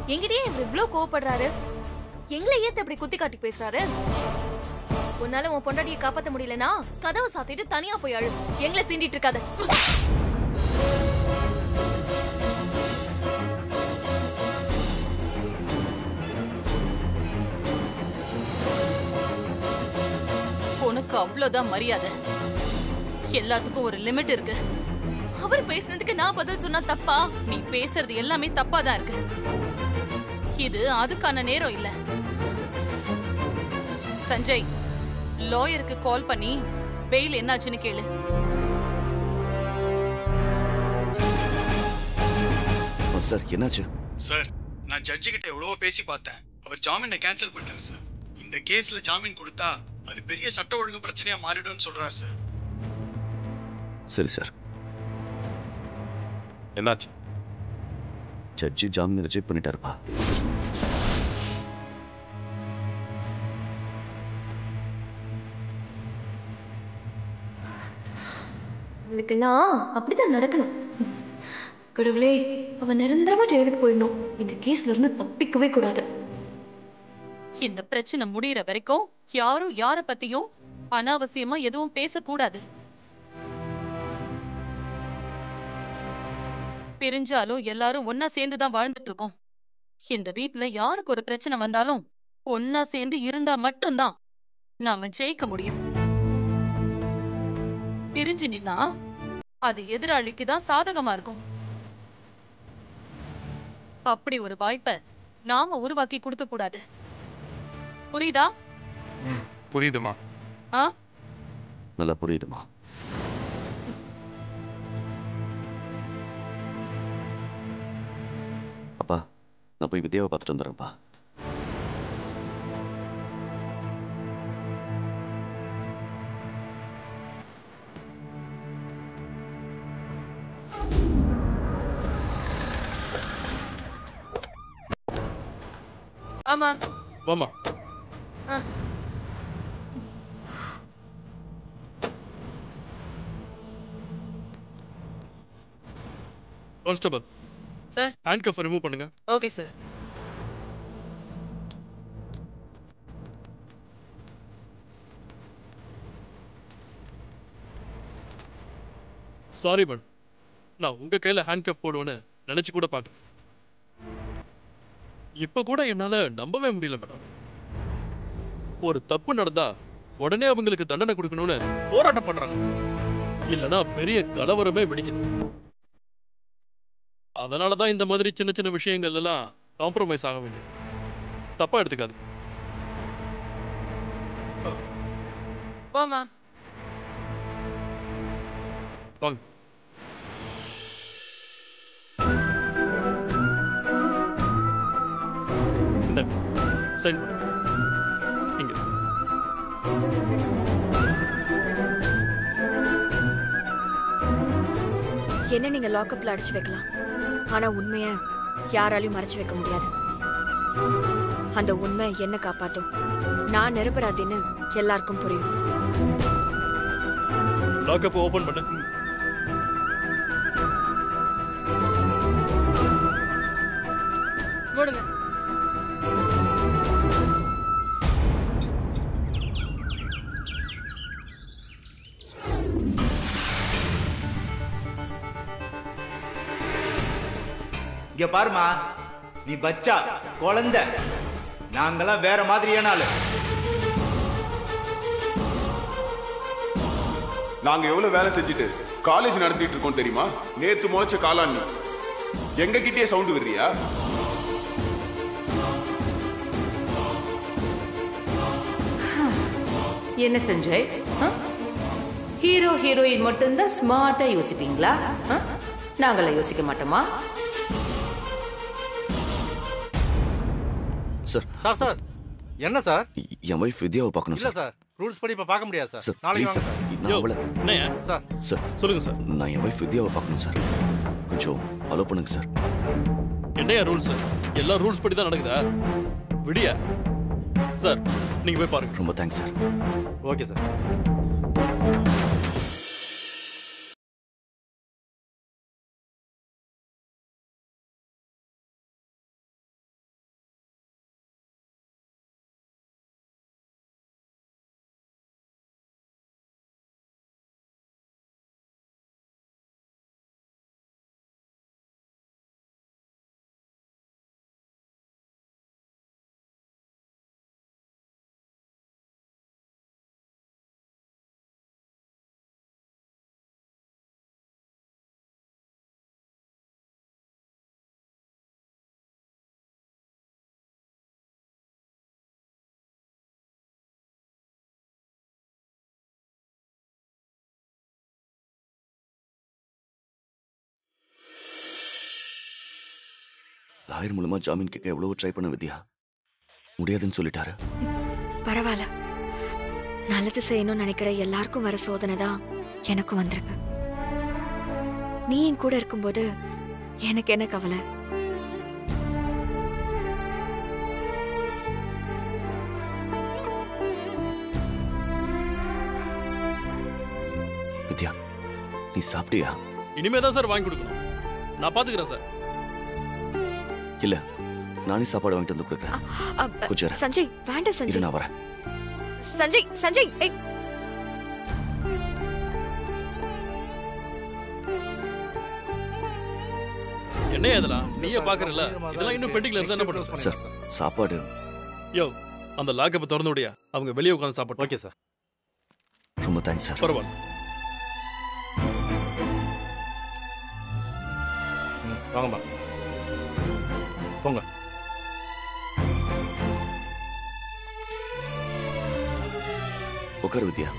எங்கிட்டயே இவர் இவ்ளோ கோவப்படுறாரு எங்களை ஏத்த இப்படி குத்தி காட்டி பேசுறாரு உன்னால உன் பொண்டாட்டியை காப்பாத்த முடியலனா கதவை சாத்திட்டு தனியா போய் அழு எங்களை சீண்டிட்டு இருக்காத உனக்கு அவ்வளவுதான் மரியாதை எல்லாத்துக்கும் ஒரு லிமிட் இருக்கு அவர் பேசுனதுக்கு நான் பதில் சொன்னா தப்பா நீ பேசுறது எல்லாமே தப்பா தான் இருக்கு இது அதுக்கான நேரம் இல்ல சஞ்சய் லாயருக்கு கால் பண்ணி பெயில் என்னாச்சுன்னு கேளு சார் என்னாச்சு சார் நான் ஜட்ஜி கிட்ட எவ்வளவோ பேசி பார்த்தேன் அவர் ஜாமீனை கேன்சல் பண்ணிட்டாரு சார் இந்த கேஸ்ல ஜாமீன் கொடுத்தா அது பெரிய சட்ட ஒழுங்கு பிரச்சனையா மாறிடும்னு சொல்றாரு சார் சரி சார் என்னாச்சு ஜட்ஜி ஜாமீன் ரிஜெக்ட் பண்ணிட்டாருப்பா அவளுக்கெல்லாம் அப்படிதான் நடக்கணும் கடவுளே அவ நிரந்தரமா ஜெயிலுக்கு போயிடணும் இந்த கேஸ்ல இருந்து தப்பிக்கவே கூடாது இந்த பிரச்சனை முடியற வரைக்கும் யாரும் யார பத்தியும் அனாவசியமா எதுவும் பேசக்கூடாது பிரிஞ்சாலும் எல்லாரும் ஒன்னா சேர்ந்து தான் வாழ்ந்துட்டு இருக்கோம் இந்த வீட்ல யாருக்கு ஒரு பிரச்சனை வந்தாலும் ஒன்னா சேர்ந்து இருந்தா மட்டும்தான் நாம ஜெயிக்க முடியும் பிரிஞ்சு நின்னா அது எதிராளிக்கு தான் சாதகமா இருக்கும் அப்படி ஒரு வாய்ப்பை நாம உருவாக்கி கொடுக்க கூடாது புரியுதா புரியுதுமா ஆ நல்லா புரியுதுமா அப்பா நான் போய் வித்யாவை பார்த்துட்டு வந்துடுறேன்ப்பா ஆமா வாமா ஆ. Constable sir. Handcuff remove பண்ணுங்க ஓகே சார் சாரி மேடம் நான் உங்க கையில ஹேண்ட் கஃப் போடுவேன்னு நினைச்சு கூட பார்க்கல இப்ப கூட என்னால நம்பவே முடியல மேடம் ஒரு தப்பு நடந்தா உடனே அவங்களுக்கு தண்டனை கொடுக்கணும்னு போராட்டம் பண்றாங்க இல்லனா பெரிய கலவரமே வெடிக்குது அதனாலதான் இந்த மாதிரி சின்ன சின்ன விஷயங்கள் எல்லாம் காம்ப்ரமைஸ் ஆக வேண்டியது தப்பா எடுத்துக்காது போமா வாங்க இந்த சைன் இங்க என்ன நீங்க லாக்அப்ல அடைச்சு வைக்கலாம் ஆனா உண்மைய யாராலையும் மறைச்சு வைக்க முடியாது அந்த உண்மை என்ன காப்பாத்தும் நான் நிரபராதின்னு எல்லாருக்கும் புரியும் லாக்கப் ஓபன் பண்ணு மூடுங்க இங்க பாருமா நீ பச்சா குழந்தை நாங்கெல்லாம் வேற மாதிரியான ஆளு நாங்க எவ்வளவு வேலை செஞ்சுட்டு காலேஜ் நடத்திட்டு இருக்கோம் தெரியுமா நேத்து முளைச்ச காளான் நீ எங்க கிட்டயே சவுண்ட் விடுறியா என்ன சஞ்சய் ஹீரோ ஹீரோயின் மட்டும்தான் ஸ்மார்ட்டா யோசிப்பீங்களா ஆ? நாங்களாம் யோசிக்க மாட்டோமா சார் சார் சார் என்ன சார் என் ஒய்ஃப் வித்யாவை பார்க்கணும் இல்ல சார் சார் ரூல்ஸ் படி இப்ப பார்க்க முடியாது சார் சார் நாளைக்கு ப்ளீஸ் வாங்க சார் சார் நான் அவளை என்னய்யா சார் சார் சொல்லுங்க சார் நான் என் ஒய்ஃப் வித்யாவை பார்க்கணும் சார் கொஞ்சம் அலோ பண்ணுங்க சார் என்னையா ரூல்ஸ் எல்லாம் ரூல்ஸ் படி தான் நடக்குதா விடியா சார் நீங்க போய் பாருங்க ரொம்ப thanks sir okay sir lawyer மூலமா ஜாமீன் கேட்க எவ்வளவோ ட்ரை பண்ண வித்யா முடியாதுன்னு சொல்லிட்டாரு பரவாயில்ல நல்லது செய்யணும்னு நினைக்கிற எல்லாருக்கும் வர சோதனை தான் எனக்கும் வந்திருக்கு நீ என் கூட இருக்கும்போது எனக்கு என்ன கவலை வித்யா நீ சாப்பிட்டியா இனிமே தான் சார் வாங்கி கொடுக்கணும் நான் பாத்துக்கிறேன் சார் இல்ல நானே சாப்பாடு வாங்கிட்டு வந்து கொடுக்குறேன் அ, கொஞ்சம் இரு. சஞ்சய் வேண்டாம் இரு சஞ்சய் நான் வரேன் சஞ்சய் சஞ்சய் ஏய் என்ன இதெல்லாம் நீயே பாக்குறல இதெல்லாம் இன்னும் பெண்டிங்ல இருந்தா என்ன பண்ணுறது சார் சாப்பாடு யோ அந்த லாக்கப்பை திறந்து விடியா அவங்க வெளியே உட்காந்து சாப்பாடு ஓகே சார் ரொம்ப தேங்க்ஸ் சார் பரவாயில்ல வாங்கம்மா போங்க உட்காரு வித்யா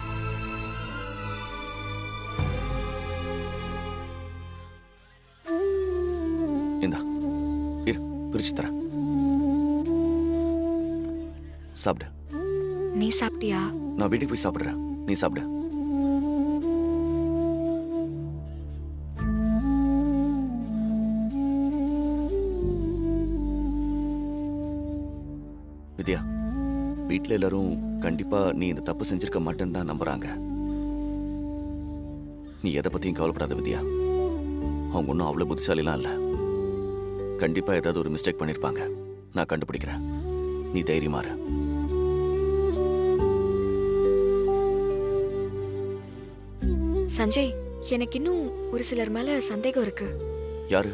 இந்தா இரு பிரிச்சு தரேன் சாப்பிடு நீ சாப்பிட்டியா நான் வீட்டுக்கு போய் சாப்பிடுறேன் நீ சாப்பிடு வித்யா வீட்ல எல்லாரும் கண்டிப்பா நீ இந்த தப்பு செஞ்சிருக்க மாட்டேன்னு தான் நம்புறாங்க நீ எதை பத்தியும் கவலைப்படாத வித்யா அவங்க ஒன்றும் அவ்வளோ புத்திசாலிலாம் இல்லை கண்டிப்பா ஏதாவது ஒரு மிஸ்டேக் பண்ணியிருப்பாங்க நான் கண்டுபிடிக்கிறேன் நீ தைரியமா இரு சஞ்சய் எனக்கு இன்னும் ஒரு சிலர் மேல சந்தேகம் இருக்கு யாரு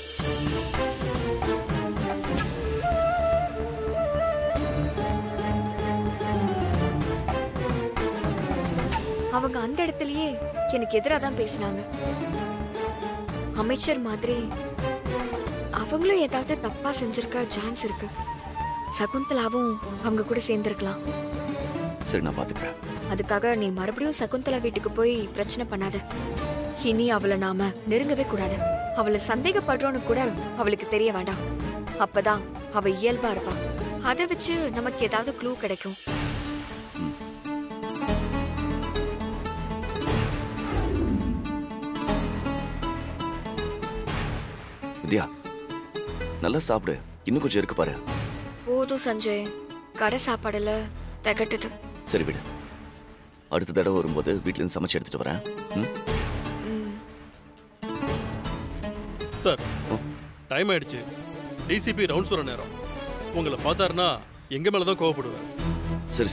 அவங்க அந்த இடத்துலயே எனக்கு எதிராக தான் பேசினாங்க அமைச்சர் மாதிரி அவங்களும் ஏதாவது தப்பா செஞ்சிருக்க சான்ஸ் இருக்கு சகுந்தலாவும் அவங்க கூட சேர்ந்திருக்கலாம் சரி நான் பாத்துக்கிறேன் அதுக்காக நீ மறுபடியும் சகுந்தலா வீட்டுக்கு போய் பிரச்சனை பண்ணாத இனி அவளை நாம நெருங்கவே கூடாது அவளை சந்தேகப்படுறோன்னு கூட அவளுக்கு தெரிய வேண்டாம் அப்பதான் அவ இயல்பா இருப்பா அதை வச்சு நமக்கு ஏதாவது க்ளூ கிடைக்கும் வித்யா நல்லா சாப்பிடு இன்னும் கொஞ்சம் இருக்கு பாரு போதும் சஞ்சய் கடை சாப்பாடுல திகட்டுது சரி விடு அடுத்த தடவை வரும்போது வீட்ல இருந்து சமைச்சு எடுத்துட்டு வரேன் ம்? ம். சார் டைம் ஆயிடுச்சு டிசிபி ரவுண்ட்ஸ் வர நேரம் உங்களை பார்த்தாருன்னா எங்க மேல தான் கோவப்படுவேன் சரி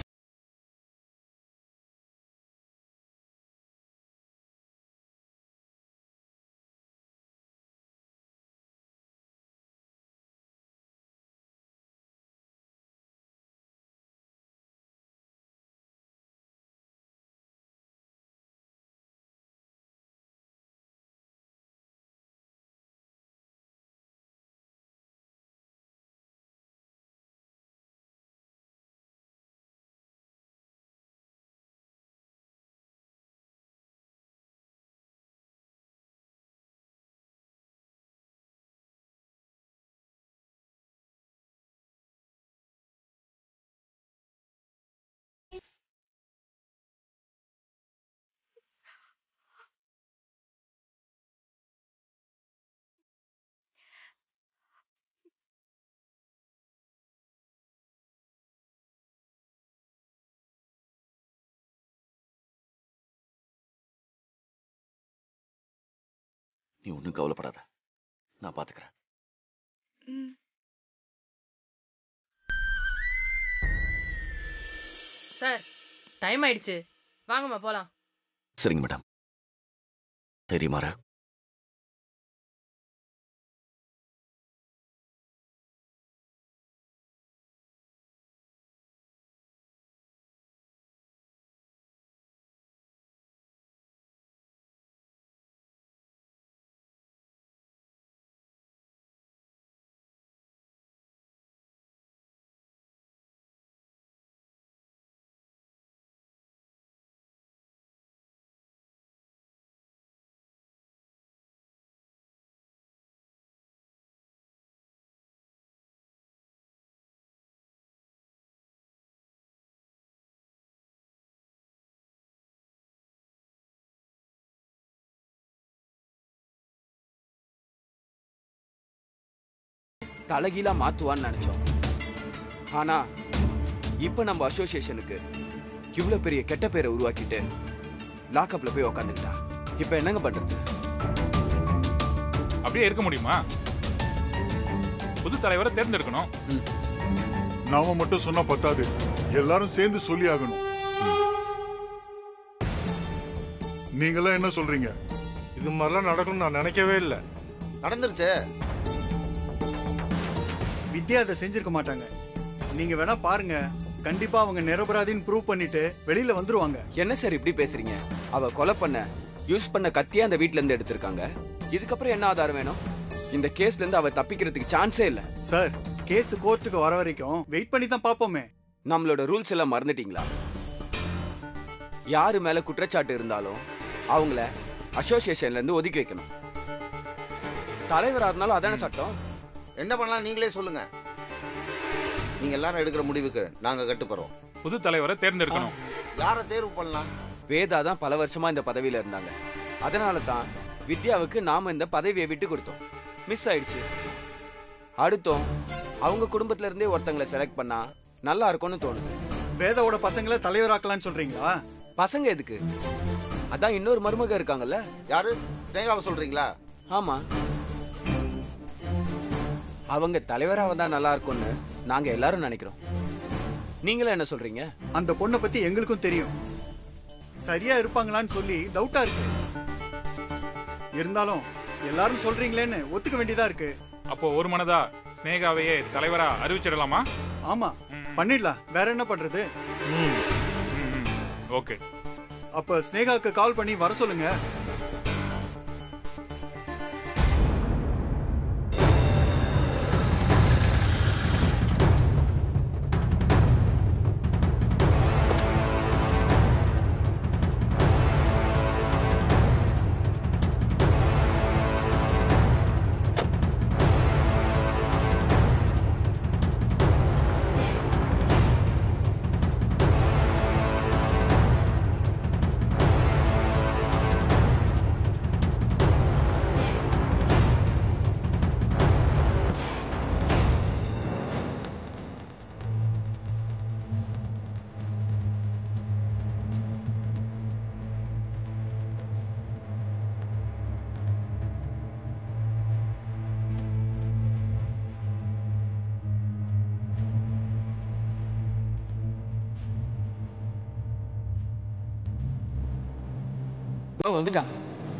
நீ ஒன்றும் கவலைப்படாத நான் பாத்துக்கிறேன் சார் டைம் ஆயிடுச்சு வாங்கம்மா போலாம் சரிங்க மேடம் தைரியமாரா தலைகீழா மாத்துவான்னு நினைச்சோம் ஆனா இப்ப நம்ம அசோசியேஷனுக்கு இவ்வளவு பெரிய கெட்ட பேரை உருவாக்கிட்டு லாக்அப்ல போய் உக்காந்துக்கிட்டா இப்ப என்னங்க பண்றது அப்படியே இருக்க முடியுமா புது தலைவரை தேர்ந்தெடுக்கணும் நாம மட்டும் சொன்னா பத்தாது எல்லாரும் சேர்ந்து சொல்லி ஆகணும் நீங்களாம் என்ன சொல்றீங்க இது மாதிரிலாம் நடக்கும்னு நான் நினைக்கவே இல்லை நடந்துருச்சே வித்யா அதை செஞ்சிருக்க மாட்டாங்க நீங்க வேணா பாருங்க கண்டிப்பா அவங்க நிரபராதின்னு ப்ரூவ் பண்ணிட்டு வெளியில வந்துருவாங்க என்ன சார் இப்படி பேசுறீங்க அவ கொலை பண்ண யூஸ் பண்ண கத்தியே அந்த வீட்ல இருந்து எடுத்திருக்காங்க இதுக்கப்புறம் என்ன ஆதாரம் வேணும் இந்த கேஸ்ல இருந்து அவ தப்பிக்கிறதுக்கு சான்ஸே இல்ல சார் கேஸ் கோர்ட்டுக்கு வர வரைக்கும் வெயிட் பண்ணி தான் பாப்போமே நம்மளோட ரூல்ஸ் எல்லாம் மறந்துட்டீங்களா யாரு மேல குற்றச்சாட்டு இருந்தாலும் அவங்கள அசோசியேஷன்ல இருந்து ஒதுக்கி வைக்கணும் தலைவரா இருந்தாலும் அதான சட்டம் என்ன பண்ணலாம் நீங்களே சொல்லுங்க நீங்க எல்லாரும் எடுக்கிற முடிவுக்கு நாங்க கட்டுப்படுறோம் புது தலைவரை தேர்ந்தெடுக்கணும் யாரை தேர்வு பண்ணலாம் வேதா தான் பல வருஷமா இந்த பதவியில இருந்தாங்க அதனால தான் வித்யாவுக்கு நாம இந்த பதவியை விட்டு கொடுத்தோம் மிஸ் ஆயிடுச்சு அடுத்தோம் அவங்க குடும்பத்துல இருந்தே ஒருத்தங்களை செலக்ட் பண்ணா நல்லா இருக்கும்னு தோணுது வேதாவோட பசங்களை தலைவராக்கலாம்னு சொல்றீங்களா பசங்க எதுக்கு அதான் இன்னொரு மருமக இருக்காங்கல்ல யாரு ஸ்னேகாவை சொல்றீங்களா ஆமா அவங்க தலைவரா வந்தா நல்லா இருக்கும்னு நாங்க எல்லாரும் நினைக்கிறோம் நீங்களும் என்ன சொல்றீங்க அந்த பொண்ணை பத்தி எங்களுக்கும் தெரியும் சரியா இருப்பாங்களான்னு சொல்லி டவுட்டா இருக்கு இருந்தாலும் எல்லாரும் சொல்றீங்களேன்னு ஒத்துக்க வேண்டியதா இருக்கு அப்போ ஒரு மனதா ஸ்னேகாவையே தலைவரா அறிவிச்சிடலாமா ஆமா பண்ணிடலாம் வேற என்ன பண்றது ஓகே அப்ப ஸ்னேகாக்கு கால் பண்ணி வர சொல்லுங்க வந்துட்டான்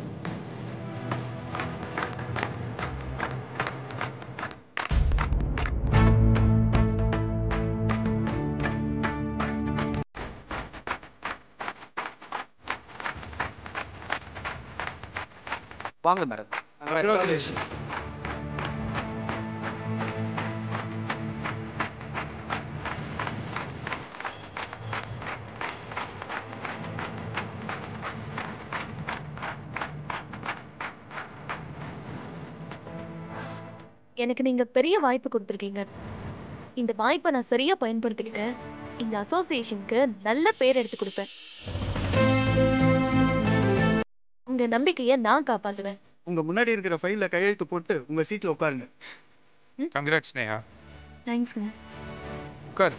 வாங்க மேடம் எனக்கு நீங்க பெரிய வாய்ப்பு கொடுத்துருக்கீங்க இந்த வாய்ப்பை நான் சரியா பயன்படுத்திக்கிட்டு இந்த அசோசியேஷனுக்கு நல்ல பேர் எடுத்து கொடுப்பேன் உங்க நம்பிக்கையை நான் காப்பாத்துவேன் உங்க முன்னாடி இருக்கிற ஃபைல்ல கையெழுத்து போட்டு உங்க சீட்ல உட்காருங்க கங்க்ராட் ஸ்னேகா தேங்க்ஸ்ங்க உட்கார்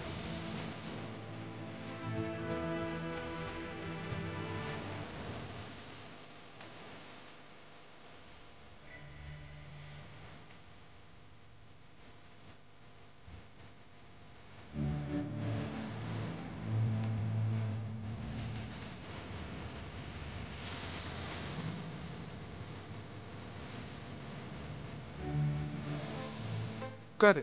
உட்காரு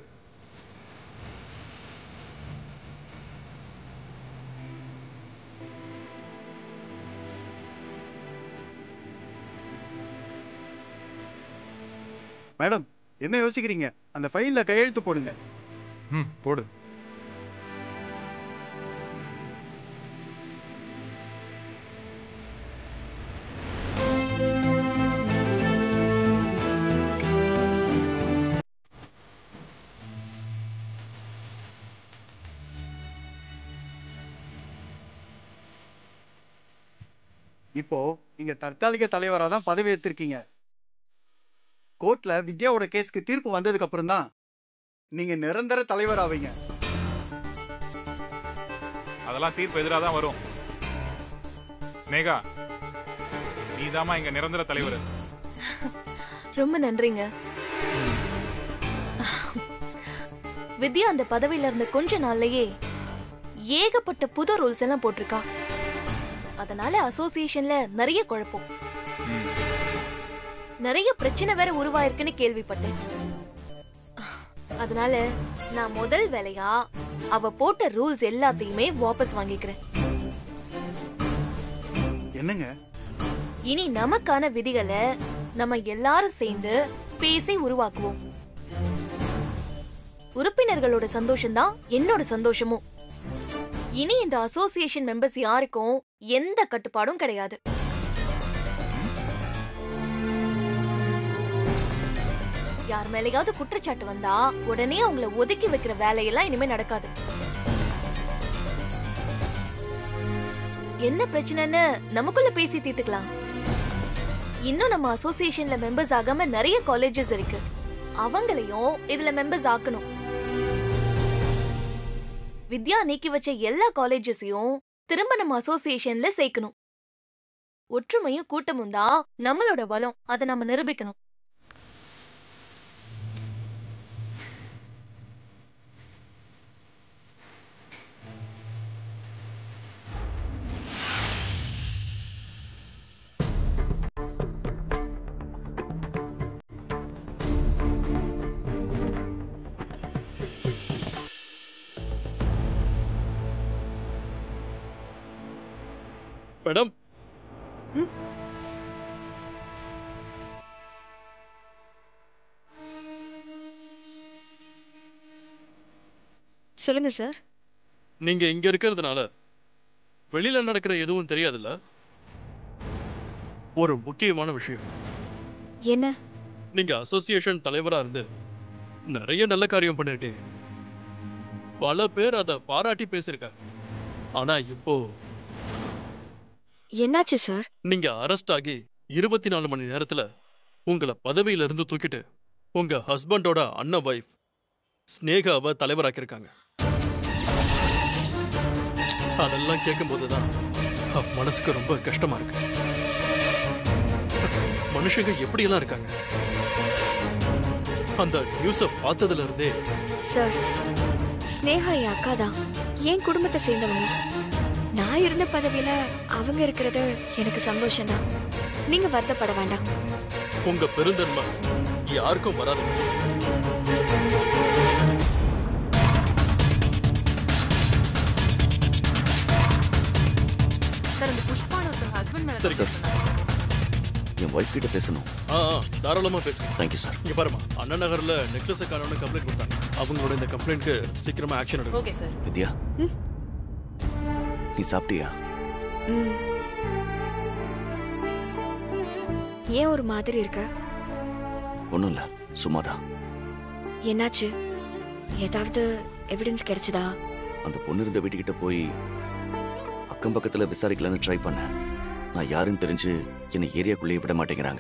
மேடம் என்ன யோசிக்கிறீங்க அந்த ஃபைல்ல கையெழுத்து போடுங்க ம் போடு இப்போ நீங்க தற்காலிக தலைவரா தான் பதவி ஏத்திருக்கீங்க கோர்ட்ல வித்யாவோட கேஸ்க்கு தீர்ப்பு வந்ததுக்கு அப்புறம் தான் நீங்க நிரந்தர தலைவர் ஆவீங்க அதெல்லாம் தீர்ப்பு எதிராக தான் வரும் ஸ்னேகா நீதாம்மா இங்க நிரந்தர தலைவர் ரொம்ப நன்றிங்க வித்யா அந்த பதவியில இருந்த கொஞ்ச நாள்லயே ஏகப்பட்ட புது ரூல்ஸ் எல்லாம் போட்டிருக்கா அதனால அசோசியேஷன்ல நிறைய குழப்பம் நிறைய பிரச்சனை வேற உருவாயிருக்குன்னு கேள்விப்பட்டேன் அதனால நான் முதல் வேலையா அவ போட்ட ரூல்ஸ் எல்லாத்தையுமே வாபஸ் வாங்கிக்கிறேன் என்னங்க இனி நமக்கான விதிகளை நம்ம எல்லாரும் சேர்ந்து பேசி உருவாக்குவோம் உறுப்பினர்களோட சந்தோஷம் தான் என்னோட சந்தோஷமும் இனி இந்த அசோசியேஷன் மெம்பர்ஸ் யாருக்கும் எந்த கட்டுப்பாடும் கிடையாது யார் மேலேயாவது குற்றச்சாட்டு வந்தா உடனே அவங்கள ஒதுக்கி வைக்கிற வேலையெல்லாம் இனிமே நடக்காது என்ன பிரச்சனைன்னு நமக்குள்ள பேசி தீர்த்துக்கலாம் இன்னும் நம்ம அசோசியேஷன்ல மெம்பர்ஸ் ஆகாம நிறைய காலேஜஸ் இருக்கு அவங்களையும் இதுல மெம்பர்ஸ் ஆக்கணும் வித்யா நீக்கி வச்ச எல்லா காலேஜஸையும் திரும்ப நம்ம அசோசியேஷன்ல சேர்க்கணும் ஒற்றுமையும் கூட்டமும் தான் நம்மளோட பலம் அதை நம்ம நிரூபிக்கணும் மேடம் சொல்லுங்க சார் நீங்க இங்க இருக்கிறதுனால வெளியில நடக்கிற எதுவும் தெரியாதுல்ல ஒரு முக்கியமான விஷயம் என்ன நீங்க அசோசியேஷன் தலைவரா இருந்து நிறைய நல்ல காரியம் பண்ணிருக்கீங்க பல பேர் அதை பாராட்டி பேசியிருக்காங்க ஆனா இப்போ என்னாச்சு சார் நீங்க அரெஸ்ட் ஆகி இருபத்தி நாலு மணி நேரத்துல உங்களை பதவியில இருந்து தூக்கிட்டு உங்க ஹஸ்பண்டோட அண்ணன் வைஃப் ஸ்னேகாவை தலைவராக்கியிருக்காங்க அதெல்லாம் கேட்கும்போது தான் மனசுக்கு ரொம்ப கஷ்டமா இருக்கு மனுஷங்க எப்படியெல்லாம் இருக்காங்க அந்த நியூஸை பார்த்ததுல இருந்தே சார் ஸ்னேகா என் அக்கா தான் என் குடும்பத்தை சேர்ந்தவங்க நான் இருந்த பதவியில அவங்க இருக்கிறது எனக்கு சந்தோஷம் தான் நீங்க வருத்தப்பட வேண்டாம் உங்க பெருந்தன்மை யாருக்கும் வராது சார் இந்த புஷ்பான ஒருத்தங்க ஹஸ்பண்ட் மேல சரி சார் என் ஒய்ஃப் கிட்ட பேசணும் ஆ ஆ, தாராளமா பேசுங்க தேங்க்யூ சார் இங்க பாருமா அண்ணா நகர்ல நெக்லஸ் காணோம்னு கம்ப்ளைண்ட் கொடுத்தாங்க அவங்களோட இந்த கம்ப்ளைண்ட்க்கு சீக்கிரமா ஆக்ஷன் எடுக்கணும் ஓகே சார் வித்யா நீ சாப்பிட்டியா ம். ஏன் ஒரு மாதிரி இருக்க ஒன்றும் இல்லை சும்மாதான் என்னாச்சு ஏதாவது எவிடன்ஸ் கிடைச்சதா அந்த பொண்ணு இருந்த வீட்டுக்கிட்ட போய் அக்கம் பக்கத்தில் விசாரிக்கலான்னு ட்ரை பண்ணேன் நான் யாருன்னு தெரிஞ்சு என்னை ஏரியாக்குள்ளேயே விட மாட்டேங்கிறாங்க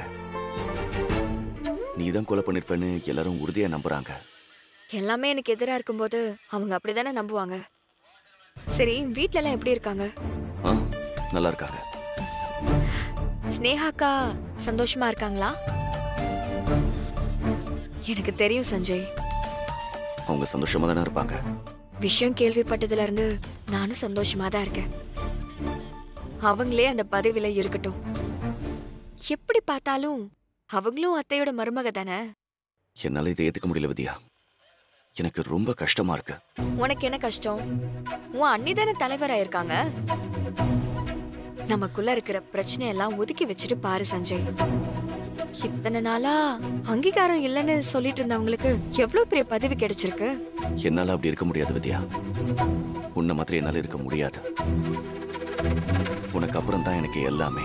நீ தான் கொலை பண்ணிருப்பேன்னு எல்லாரும் உறுதியா நம்புறாங்க எல்லாமே எனக்கு எதிரா இருக்கும்போது அவங்க அப்படிதானே நம்புவாங்க சரி வீட்ல எல்லாம் எப்படி இருக்காங்க ஆ நல்லா இருக்காங்க ஸ்னேகாக்கா சந்தோஷமா இருக்காங்களா எனக்கு தெரியும் சஞ்சய் அவங்க சந்தோஷமா தானே இருப்பாங்க விஷயம் கேள்விப்பட்டதுல இருந்து நானும் சந்தோஷமா தான் இருக்கேன் அவங்களே அந்த பதவியில இருக்கட்டும் எப்படி பார்த்தாலும் அவங்களும் அத்தையோட மருமக தானே என்னால இதை ஏத்துக்க முடியல வித்யா எனக்கு ரொம்ப கஷ்டமா இருக்கு உனக்கு என்ன கஷ்டம் உன் அண்ணி தானே தலைவரா இருக்காங்க நமக்குள்ள இருக்கிற பிரச்சனை எல்லாம் ஒதுக்கி வச்சுட்டு பாரு சஞ்சய் இத்தனை நாளா அங்கீகாரம் இல்லைன்னு சொல்லிட்டு இருந்தவங்களுக்கு எவ்வளவு பெரிய பதவி கிடைச்சிருக்கு என்னால அப்படி இருக்க முடியாது வித்யா உன்னை மாதிரி என்னால இருக்க முடியாது உனக்கு அப்புறம் தான் எனக்கு எல்லாமே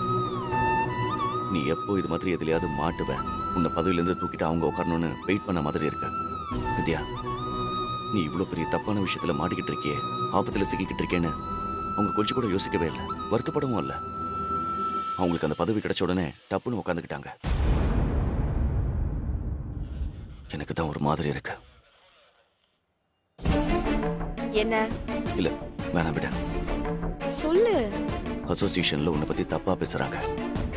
நீ எப்போ இது மாதிரி எதுலயாவது மாட்டுவ உன்னை பதவியில இருந்து தூக்கிட்டு அவங்க உட்காரணும்னு வெயிட் பண்ண மாதிரி இருக்கு வித்யா நீ இவ்வளவு பெரிய தப்பான விஷயத்துல மாட்டிக்கிட்டு இருக்கியே ஆபத்துல சிக்கிக்கிட்டு இருக்கேன்னு அவங்க கொஞ்சம் கூட யோசிக்கவே இல்லை வருத்தப்படவும் இல்லை அவங்களுக்கு அந்த பதவி கிடைச்ச உடனே டப்புன்னு உட்காந்துக்கிட்டாங்க எனக்கு தான் ஒரு மாதிரி இருக்கு என்ன இல்ல வேணாம் விட சொல்லு அசோசியேஷன்ல உன்னை பத்தி தப்பா பேசுறாங்க